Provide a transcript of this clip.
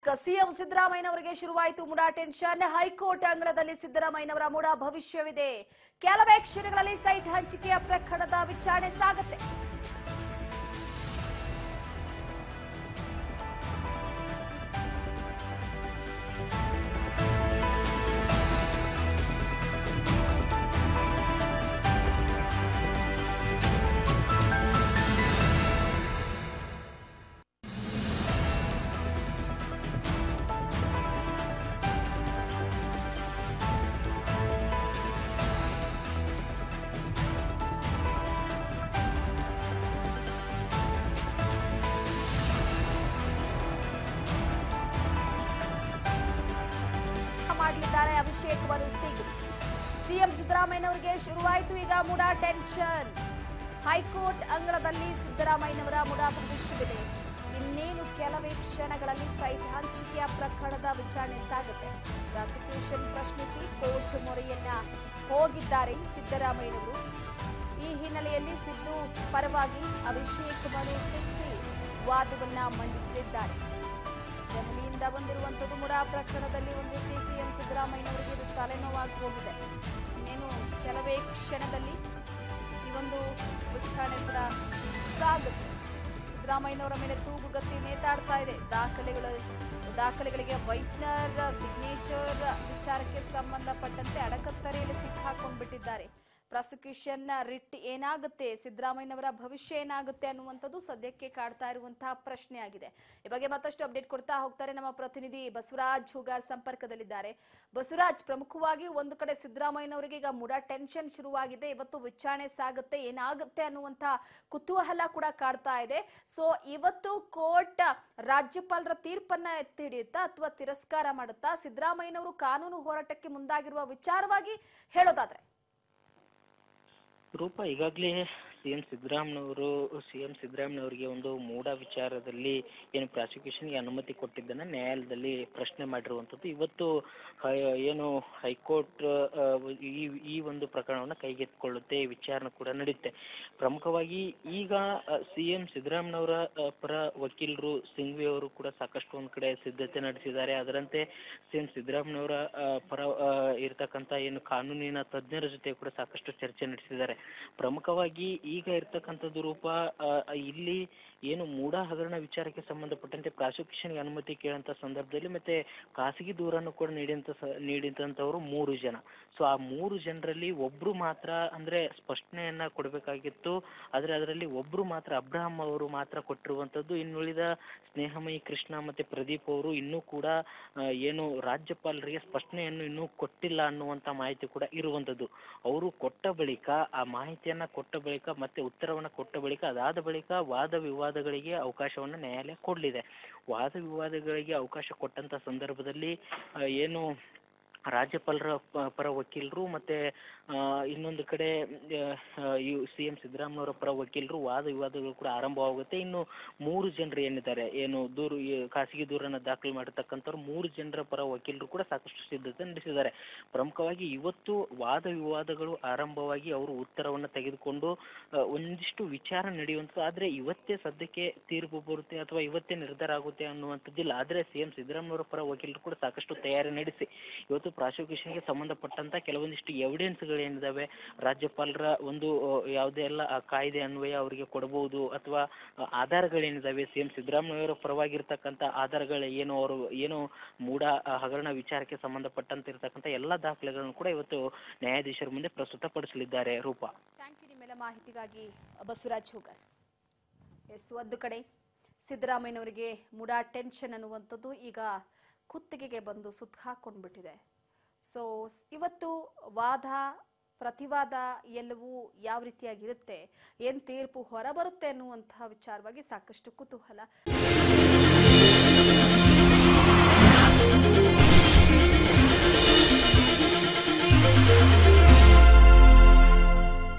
ಇಕ CM ಸಿದ್ದರಾಮಯ್ಯನವರಿಗೆ ಶುರುವಾಯಿತು MUDA tension high court ಅಂಗಳದಲ್ಲಿ ಸಿದ್ದರಾಮಯ್ಯನವರ ಮುಡಾ ಭವಿಷ್ಯವಿದೆ ಕೆಲವೇ ಕ್ಷಣಗಳಲ್ಲಿ ಸೈಟ್ ಹಂಚಿಕೆಯ ಪ್ರಕರಣದ ವಿಚಾರಣೆ ಸಾಗುತ್ತೆ ಮಾಡಲಿದ್ದಾರೆ ಅಭಿಷೇಕ್ ಮನು ಸಿಂಗ್ ಸಿಎಂ ಸಿದ್ದರಾಮಯ್ಯನವರಿಗೆ ಶುರುವಾಯಿತು ಈಗ ಮುಡಾ ಟೆನ್ಷನ್ ಹೈಕೋರ್ಟ್ ಅಂಗಳದಲ್ಲಿ ಸಿದ್ದರಾಮಯ್ಯನವರ ಮುಡಾ ಭವಿಷ್ಯವಿದೆ ಇನ್ನೇನು ಕೆಲವೇ ಕ್ಷಣಗಳಲ್ಲಿ ಸೈಟ್ ಹಂಚಿಕೆಯ ಪ್ರಕರಣದ ವಿಚಾರಣೆ ಸಾಗುತ್ತೆ ಪ್ರಾಸಿಕ್ಯೂಷನ್ ಪ್ರಶ್ನಿಸಿ ಕೋರ್ಟ್ ಮೊರೆಯನ್ನ ಹೋಗಿದ್ದಾರೆ ಸಿದ್ದರಾಮಯ್ಯನವರು ಈ ಹಿನ್ನೆಲೆಯಲ್ಲಿ ಸಿದ್ದು ಪರವಾಗಿ ಅಭಿಷೇಕ್ ಮನು ಸಿಂಘ್ವಿ ವಾದವನ್ನ ಮಂಡಿಸಲಿದ್ದಾರೆ ದೆಹಲಿಯಿಂದ ಬಂದಿರುವಂತದ್ದು ಮುಡಾ ಪ್ರಕರಣದಲ್ಲಿ ಒಂದು ರೀತಿ ಸಿಎಂ ಸಿದ್ದರಾಮಯ್ಯನವರಿಗೆ ಇದು ತಲೆನೋವಾಗಿ ಹೋಗಿದೆ ಇನ್ನೇನು ಕೆಲವೇ ಕ್ಷಣದಲ್ಲಿ ಈ ಒಂದು ವಿಚಾರಣೆ ಕೂಡ ಸಾಗುತ್ತೆ ಸಿದ್ದರಾಮಯ್ಯನವರ ಮೇಲೆ ತೂಗುಗತ್ತಿ ನೇತಾಡ್ತಾ ಇದೆ ದಾಖಲೆಗಳು ದಾಖಲೆಗಳಿಗೆ ವೈಟ್ನರ್ ಸಿಗ್ನೇಚರ್ ವಿಚಾರಕ್ಕೆ ಸಂಬಂಧಪಟ್ಟಂತೆ ಅಡಕತ್ತರೆಯಲ್ಲಿ ಸಿಕ್ಕಾಕೊಂಡ್ಬಿಟ್ಟಿದ್ದಾರೆ ಪ್ರಾಸಿಕ್ಯೂಷನ್ ರಿಟ್ ಏನಾಗುತ್ತೆ ಸಿದ್ದರಾಮಯ್ಯನವರ ಭವಿಷ್ಯ ಏನಾಗುತ್ತೆ ಅನ್ನುವಂಥದ್ದು ಸದ್ಯಕ್ಕೆ ಕಾಡ್ತಾ ಇರುವಂತಹ ಪ್ರಶ್ನೆ ಆಗಿದೆ ಈ ಬಗ್ಗೆ ಮತ್ತಷ್ಟು ಅಪ್ಡೇಟ್ ಕೊಡ್ತಾ ಹೋಗ್ತಾರೆ ನಮ್ಮ ಪ್ರತಿನಿಧಿ ಬಸವರಾಜ್ ಹುಗಾರ್ ಸಂಪರ್ಕದಲ್ಲಿದ್ದಾರೆ ಬಸವರಾಜ್ ಪ್ರಮುಖವಾಗಿ ಒಂದು ಕಡೆ ಸಿದ್ದರಾಮಯ್ಯನವರಿಗೆ ಈಗ ಮುಡಾ ಟೆನ್ಷನ್ ಶುರುವಾಗಿದೆ ಇವತ್ತು ವಿಚಾರಣೆ ಸಾಗುತ್ತೆ ಏನಾಗುತ್ತೆ ಅನ್ನುವಂತ ಕುತೂಹಲ ಕೂಡ ಕಾಡ್ತಾ ಇದೆ ಸೊ ಇವತ್ತು ಕೋರ್ಟ್ ರಾಜ್ಯಪಾಲರ ತೀರ್ಪನ್ನ ಎತ್ತಿ ಹಿಡಿಯುತ್ತಾ ಅಥವಾ ತಿರಸ್ಕಾರ ಮಾಡುತ್ತಾ ಸಿದ್ದರಾಮಯ್ಯನವರು ಕಾನೂನು ಹೋರಾಟಕ್ಕೆ ಮುಂದಾಗಿರುವ ವಿಚಾರವಾಗಿ ಹೇಳೋದಾದ್ರೆ ರೂಪ ಈಗಾಗಲೇ ಸಿ ಎಂ ಸಿದ್ದರಾಮಯ್ಯನವರು ಸಿ ಎಂ ಸಿದ್ದರಾಮಯ್ಯನವರಿಗೆ ಒಂದು ಮೂಡ ವಿಚಾರದಲ್ಲಿ ಏನು ಪ್ರಾಸಿಕ್ಯೂಷನ್ಗೆ ಅನುಮತಿ ಕೊಟ್ಟಿದ್ದನ್ನು ನ್ಯಾಯಾಲಯದಲ್ಲಿ ಪ್ರಶ್ನೆ ಮಾಡಿರುವಂಥದ್ದು ಇವತ್ತು ಹೈ- ಏನು ಹೈಕೋರ್ಟ್ ಆ, ಈ ಈ ಒಂದು ಪ್ರಕರಣವನ್ನು ಕೈಗೆತ್ತಿಕೊಳ್ಳುತ್ತೆ ವಿಚಾರಣೆ ಕೂಡ ನಡೆಯುತ್ತೆ ಪ್ರಮುಖವಾಗಿ ಈಗ ಸಿ ಎಂ ಸಿದ್ದರಾಮಯ್ಯನವರ ಆ, ಪರ ವಕೀಲರು ಸಿಂಘ್ವಿ ಅವರು ಕೂಡ ಸಾಕಷ್ಟು ಒಂದು ಕಡೆ ಸಿದ್ಧತೆ ನಡೆಸಿದ್ದಾರೆ ಅದರಂತೆ ಸಿ ಎಂ ಸಿದ್ದರಾಮಯ್ಯನವರ ಆ, ಪರ ಆ, ಇರ್ತಕ್ಕಂಥ ಏನು ಕಾನೂನಿನ ತಜ್ಞರ ಜೊತೆ ಕೂಡ ಸಾಕಷ್ಟು ಚರ್ಚೆ ನಡೆಸಿದ್ದಾರೆ ಪ್ರಮುಖವಾಗಿ ಈಗ ಇರ್ತಕ್ಕಂಥದ್ದು ರೂಪ ಆ, ಇಲ್ಲಿ ಏನು ಮೂಢ ಹಗರಣ ವಿಚಾರಕ್ಕೆ ಸಂಬಂಧಪಟ್ಟಂತೆ ಪ್ರಾಸಿಕ್ಯೂಷನ್ಗೆ ಅನುಮತಿ ಕೇಳಂತ ಸಂದರ್ಭದಲ್ಲಿ ಮತ್ತೆ ಖಾಸಗಿ ದೂರನ್ನು ಕೂಡ ನೀಡಿದಂತ ಸ- ನೀಡಿದಂಥವರು ಮೂರು ಜನ ಸೊ ಆ ಮೂರು ಜನರಲ್ಲಿ ಒಬ್ರು ಮಾತ್ರ ಅಂದ್ರೆ ಸ್ಪಷ್ಟನೆಯನ್ನ ಕೊಡಬೇಕಾಗಿತ್ತು ಆದ್ರೆ ಅದರಲ್ಲಿ ಒಬ್ರು ಮಾತ್ರ ಅಬ್ರಹಂ ಅವರು ಮಾತ್ರ ಕೊಟ್ಟಿರುವಂತದ್ದು ಇನ್ನುಳಿದ ಸ್ನೇಹಮಯಿ ಕೃಷ್ಣ ಮತ್ತೆ ಪ್ರದೀಪ್ ಅವರು ಇನ್ನೂ ಕೂಡ ಆ, ಏನು ರಾಜ್ಯಪಾಲರಿಗೆ ಸ್ಪಷ್ಟನೆಯನ್ನು ಇನ್ನೂ ಕೊಟ್ಟಿಲ್ಲ ಅನ್ನುವಂತ ಮಾಹಿತಿ ಕೂಡ ಇರುವಂತದ್ದು ಅವರು ಕೊಟ್ಟ ಬಳಿಕ ಆ ಮಾಹಿತಿಯನ್ನ ಕೊಟ್ಟ ಬಳಿಕ ಮತ್ತೆ ಉತ್ತರವನ್ನ ಕೊಟ್ಟ ಬಳಿಕ ಅದಾದ ಬಳಿಕ ವಾದ ವಿವಾದಗಳಿಗೆ ಅವಕಾಶವನ್ನ ನ್ಯಾಯಾಲಯ ಕೊಡಲಿದೆ ವಾದ ವಿವಾದಗಳಿಗೆ ಅವಕಾಶ ಕೊಟ್ಟಂತ ಸಂದರ್ಭದಲ್ಲಿ ಆ, ಏನು ರಾಜ್ಯಪಾಲರ ಪ- ಪರ ವಕೀಲರು ಮತ್ತೆ ಆ, ಇನ್ನೊಂದು ಕಡೆ ಸಿ ಎಂ ಸಿದ್ದರಾಮಯ್ಯವರ ಪರ ವಕೀಲರು ವಾದ ವಿವಾದಗಳು ಕೂಡ ಆರಂಭವಾಗುತ್ತೆ ಇನ್ನು ಮೂರು ಜನರು ಏನಿದ್ದಾರೆ ಏನು ದೂರು ಈ ಖಾಸಗಿ ದೂರನ್ನ ದಾಖಲು ಮಾಡಿರ್ತಕ್ಕಂಥವ್ರು ಮೂರು ಜನರ ಪರ ವಕೀಲರು ಕೂಡ ಸಾಕಷ್ಟು ಸಿದ್ಧತೆ ನಡೆಸಿದ್ದಾರೆ ಪ್ರಮುಖವಾಗಿ ಇವತ್ತು ವಾದ ವಿವಾದಗಳು ಆರಂಭವಾಗಿ ಅವರು ಉತ್ತರವನ್ನ ತೆಗೆದುಕೊಂಡು ಆ, ಒಂದಿಷ್ಟು ವಿಚಾರ ನಡೆಯುವಂಥದ್ದು ಆದ್ರೆ ಇವತ್ತೇ ಸದ್ಯಕ್ಕೆ ತೀರ್ಪು ಬರುತ್ತೆ ಅಥವಾ ಇವತ್ತೇ ನಿರ್ಧಾರ ಆಗುತ್ತೆ ಅನ್ನುವಂಥದ್ದಿಲ್ಲ ಆದ್ರೆ ಸಿ ಎಂ ಸಿದ್ದರಾಮಯ್ಯವರ ಪರ ವಕೀಲರು ಕೂಡ ಸಾಕಷ್ಟು ತಯಾರಿ ನಡೆಸಿ ಇವತ್ತು ಪ್ರಾಸಿಕ್ಯೂಷನ್ಗೆ ಸಂಬಂಧಪಟ್ಟಂತ ಕೆಲವೊಂದಿಷ್ಟು ಎವಿಡೆನ್ಸ್ಗಳು ಏನಿದಾವೆ ರಾಜ್ಯಪಾಲರ ಒಂದು ಆ, ಯಾವುದೇ ಎಲ್ಲ ಆ ಕಾಯ್ದೆ ಅನ್ವಯ ಅವರಿಗೆ ಕೊಡಬಹುದು ಅಥವಾ ಆ, ಆಧಾರಗಳೇನಿದಾವೆ ಸಿ ಎಂ ಸಿದ್ದರಾಮಯ್ಯವರ ಪರವಾಗಿರ್ತಕ್ಕಂಥ ಆಧಾರಗಳು ಏನು ಅವರು ಏನು ಮೂಢ ಆ, ಹಗರಣ ವಿಚಾರಕ್ಕೆ ಸಂಬಂಧಪಟ್ಟಂತೆ ಇರತಕ್ಕಂಥ ಎಲ್ಲ ದಾಖಲೆಗಳನ್ನು ಕೂಡ ಇವತ್ತು ನ್ಯಾಯಾಧೀಶರ ಮುಂದೆ ಪ್ರಸ್ತುತಪಡಿಸಲಿದ್ದಾರೆ ರೂಪ ಥ್ಯಾಂಕ್ ಯು ನಿಮ್ಮೆಲ್ಲ ಮಾಹಿತಿಗಾಗಿ ಬಸವರಾಜ್ ಹೋಗರ್ ಎಸ್ ಒಂದು ಕಡೆ ಸಿದ್ದರಾಮಯ್ಯನವರಿಗೆ ಮುಡಾ ಟೆನ್ಷನ್ ಅನ್ನುವಂಥದ್ದು ಈಗ ಕುತ್ತಿಗೆಗೆ ಬಂದು ಸುತ್ತ ಹಾಕೊಂಡ್ಬಿಟ್ಟಿದೆ ಸೊ ಇವತ್ತು ವಾದ ಪ್ರತಿವಾದ ಎಲ್ಲವೂ ಯಾವ ರೀತಿಯಾಗಿರುತ್ತೆ ಏನ್ ತೀರ್ಪು ಹೊರಬರುತ್ತೆ ಅನ್ನುವಂತಹ ವಿಚಾರವಾಗಿ ಸಾಕಷ್ಟು ಕುತೂಹಲ